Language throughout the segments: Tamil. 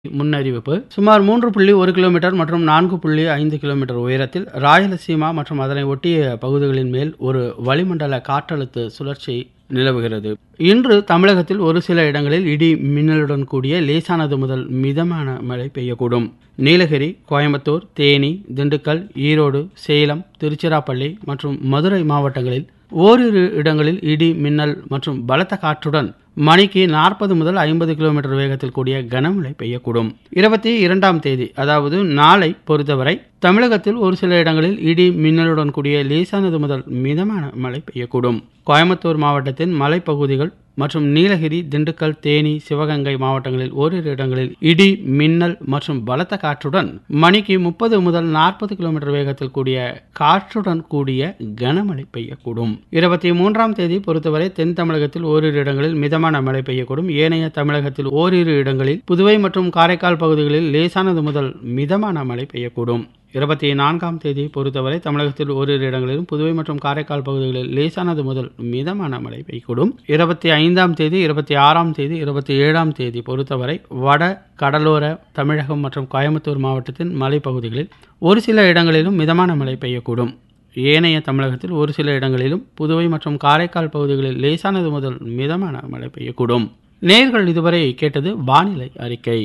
முன்னறிவிப்பு சுமார் மூன்று புள்ளி ஒரு கிலோமீட்டர் மற்றும் நான்கு புள்ளி ஐந்து கிலோமீட்டர் உயரத்தில் ராயலசீமா மற்றும் அதனை ஒட்டிய பகுதிகளின் மேல் ஒரு வளிமண்டல காற்றழுத்த சுழற்சி நிலவுகிறது இன்று தமிழகத்தில் ஒரு சில இடங்களில் இடி மின்னலுடன் கூடிய லேசானது முதல் மிதமான மழை பெய்யக்கூடும் நீலகிரி கோயம்புத்தூர் தேனி திண்டுக்கல் ஈரோடு சேலம் திருச்சிராப்பள்ளி மற்றும் மதுரை மாவட்டங்களில் ஓரிரு இடங்களில் இடி மின்னல் மற்றும் பலத்த காற்றுடன் மணிக்கு நாற்பது முதல் ஐம்பது கிலோமீட்டர் வேகத்தில் கூடிய கனமழை பெய்யக்கூடும் இருபத்தி இரண்டாம் தேதி அதாவது நாளை பொறுத்தவரை தமிழகத்தில் ஒரு சில இடங்களில் இடி மின்னலுடன் கூடிய லேசானது முதல் மிதமான மழை பெய்யக்கூடும் கோயம்புத்தூர் மாவட்டத்தின் மலைப்பகுதிகள் மற்றும் நீலகிரி திண்டுக்கல் தேனி சிவகங்கை மாவட்டங்களில் ஓரிரு இடங்களில் இடி மின்னல் மற்றும் பலத்த காற்றுடன் மணிக்கு முப்பது முதல் நாற்பது கிலோமீட்டர் வேகத்தில் கூடிய காற்றுடன் கூடிய கனமழை பெய்யக்கூடும் இருபத்தி மூன்றாம் தேதி பொறுத்தவரை தென் தமிழகத்தில் ஓரிரு இடங்களில் மிதமான மழை பெய்யக்கூடும் ஏனைய தமிழகத்தில் ஓரிரு இடங்களில் புதுவை மற்றும் காரைக்கால் பகுதிகளில் லேசானது முதல் மிதமான மழை பெய்யக்கூடும் இருபத்தி நான்காம் தேதி பொறுத்தவரை தமிழகத்தில் ஓரிரு இடங்களிலும் புதுவை மற்றும் காரைக்கால் பகுதிகளில் லேசானது முதல் மிதமான மழை பெய்யக்கூடும் இருபத்தி ஐந்தாம் தேதி இருபத்தி ஆறாம் தேதி இருபத்தி ஏழாம் தேதி பொறுத்தவரை வட கடலோர தமிழகம் மற்றும் கோயம்புத்தூர் மாவட்டத்தின் மலைப்பகுதிகளில் ஒரு சில இடங்களிலும் மிதமான மழை பெய்யக்கூடும் ஏனைய தமிழகத்தில் ஒரு சில இடங்களிலும் புதுவை மற்றும் காரைக்கால் பகுதிகளில் லேசானது முதல் மிதமான மழை பெய்யக்கூடும் நேர்கள் இதுவரை கேட்டது வானிலை அறிக்கை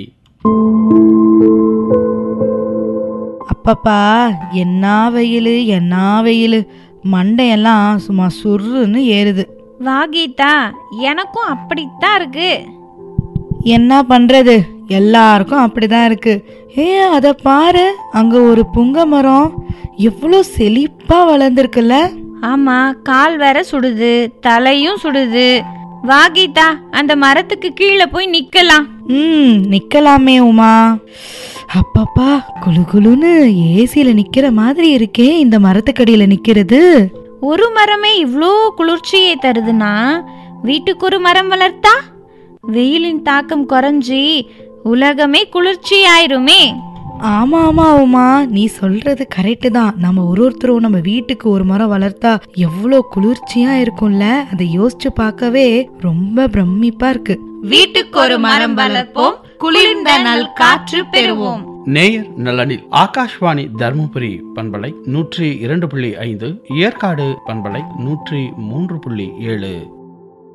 அப்பப்பா என்ன வெயில் என்ன வெயில் மண்டையெல்லாம் சும்மா சுருன்னு ஏறுது வா கீதா எனக்கும் அப்படித்தான் இருக்கு என்ன பண்றது எல்லாருக்கும் அப்படிதான் இருக்கு ஏ அத பாரு அங்க ஒரு புங்க மரம் எவ்வளோ செழிப்பா வளர்ந்துருக்குல்ல ஆமா கால் வேற சுடுது தலையும் சுடுது வா கீதா அந்த மரத்துக்கு கீழே போய் நிக்கலாம் ம் நிக்கலாமே உமா அப்பப்பா குளு குளுன்னு ஏசியில நிக்கிற மாதிரி இருக்கே இந்த மரத்துக்கடியில நிக்கிறது ஒரு மரமே இவ்ளோ குளிர்ச்சியை தருதுன்னா வீட்டுக்கு ஒரு மரம் வளர்த்தா வெயிலின் தாக்கம் குறைஞ்சி உலகமே குளிர்ச்சி ஆயிருமே ஆமா ஆமா உமா நீ சொல்றது கரெக்டு தான் நம்ம ஒரு ஒருத்தரும் நம்ம வீட்டுக்கு ஒரு மரம் வளர்த்தா எவ்வளோ குளிர்ச்சியா இருக்கும்ல அதை யோசிச்சு பார்க்கவே ரொம்ப பிரமிப்பா இருக்கு வீட்டுக்கு ஒரு மரம் வளர்ப்போம் குளிர்ந்த நல் காற்று பெறுவோம் நேயர் நலனில் ஆகாஷ்வாணி தருமபுரி பண்பலை நூற்றி இரண்டு புள்ளி ஐந்து ஏற்காடு பண்பலை நூற்றி மூன்று புள்ளி ஏழு